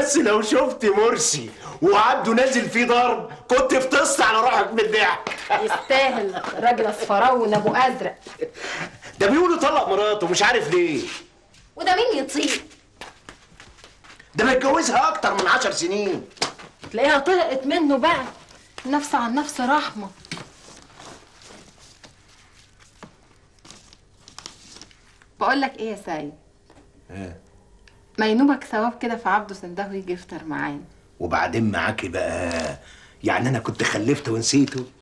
بس لو شفت مرسي وعبده نازل فيه ضرب كنت فطست على روحك من الضحك يستاهل راجل اصفراوي ابو ازرق ده بيقولوا طلق مراته مش عارف ليه وده مين يطيق ده متجوزها اكتر من عشر سنين تلاقيها طلقت منه بقى نفس عن نفس رحمه بقول لك ايه يا سيد ما ينوبك ثواب كده في عبده سنده يجي يفطر معانا وبعدين معاكي بقى يعني انا كنت خلفت ونسيته